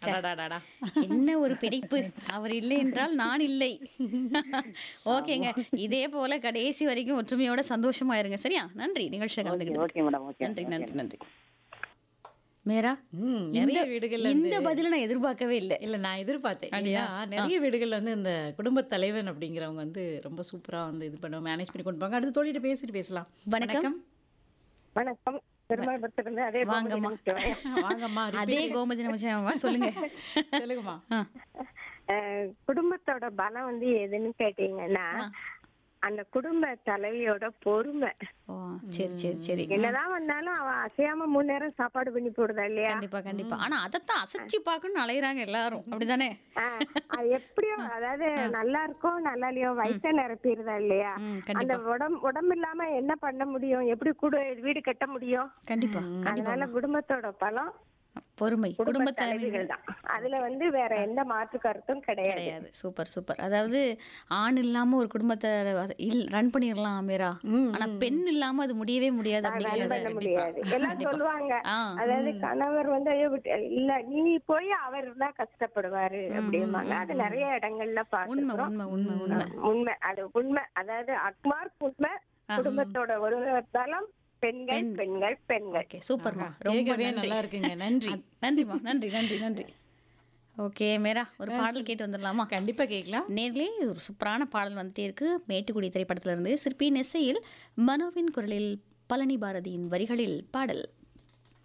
அடடடடா. என்ன ஒரு பிடிப்பு அவர் இல்லை என்றால் நான் இல்லை ஓகேங்க இதே போல கடைசி வரைக்கும் ஒற்றுமையோட சந்தோஷமா இருங்க சரியா நன்றி நிகழ்ச்சியில் ஓகே கலந்துக்கிட்டு ஓகே மேடம் ஓகே நன்றி நன்றி நன்றி மேரா ம், நிறைய வீடுகள்ல இந்த வந்து பதில நான் எதிர்பார்க்கவே இல்லை இல்ல நான் எதிர்பார்த்தேன் அப்படியா? ஏன்னா நிறைய வீடுகள்ல வந்து இந்த குடும்ப தலைவன் அப்படிங்கிறவங்க வந்து ரொம்ப சூப்பரா வந்து இது பண்ணுவாங்க மேனேஜ் பண்ணி கொண்டு போவாங்க அடுத்து தோழிட்டு பேசிட்டு பேசலாம் வணக்கம். வணக்கம் பெருமாள்புரத்திலிருந்து அதே வாங்கம்மா. வாங்கம்மா அதே கோமதி நமச்சிவாயம்மா சொல்லுங்க சொல்லுங்கம்மா ஆ, அஹ், குடும்பத்தோட பலம் வந்து எதுன்னு கேட்டீங்கன்னா அந்த குடும்ப தலைவியோட பொறுமை ஓ சரி சரி சரி என்னதான் வந்தாலும் அவ அசையாம மூணு நேரம் சாப்பாடு பண்ணி போடுதா இல்லையா கண்டிப்பா கண்டிப்பா ஆனா அதைத்தான் அசைச்சு பார்க்கணும்னு அலையுறாங்க எல்லாரும் அப்படிதானே ஆஹ், அது எப்படியோ அதாவது நல்லா இருக்கோ நல்லா இல்லையோ வயசை நிரப்பிடுதா இல்லையா ம் அந்த கண்டிப்பா உடம்பு உடம்பு இல்லாம என்ன பண்ண முடியும் எப்படி கூட வீடு கட்ட முடியும் கண்டிப்பா கண்டிப்பா அதனால குடும்பத்தோட பலம் பொறுமை குடும்ப குடும்ப தலைவி தலைவிகள் தான் அதுல வந்து வேற எந்த மாற்று கருத்தும் கிடையாது கிடையாது சூப்பர் சூப்பர் அதாவது ஆண் இல்லாம ஒரு குடும்பத்தை ரன் பண்ணிடலாம் மீரா ஆனா பெண் இல்லாம அது முடியவே முடியாது ரன் பண்ண அப்படிங்கிறது முடியாது எல்லாம் சொல்லுவாங்க ஆ அதாவது கணவர் வந்து ஐயோ விட்டு- இல்ல நீ போய் அவர் தான் கஷ்டப்படுவாரு அப்படிம்பாங்க அது நிறைய இடங்கள்ல உண்மை பாத்துக்கிறோம் உண்மை உண்மை உண்மை உண்மை அது உண்மை அதாவது அக்மார்க் உண்மை குடும்பத்தோட ஒரு தளம் பெண்கள் பெண்கள் பெண்கள் ஓகே சூப்பர்மா ரொம்ப கேட்கவே நன்றி நல்லா இருக்குங்க நன்றி நன்றிம்மா நன்றி நன்றி நன்றி ஓகே மேரா ஒரு பாடல் கேட்டு வந்துடலாமா கண்டிப்பா கேட்கலாம் நேர்லயே ஒரு சூப்பரான பாடல் வந்துட்டே இருக்கு மேட்டுக்குடி திரைப்படத்துல இருந்து சிற்பியின் இசையில் மனோவின் குரலில் பழனி பாரதியின் வரிகளில் பாடல்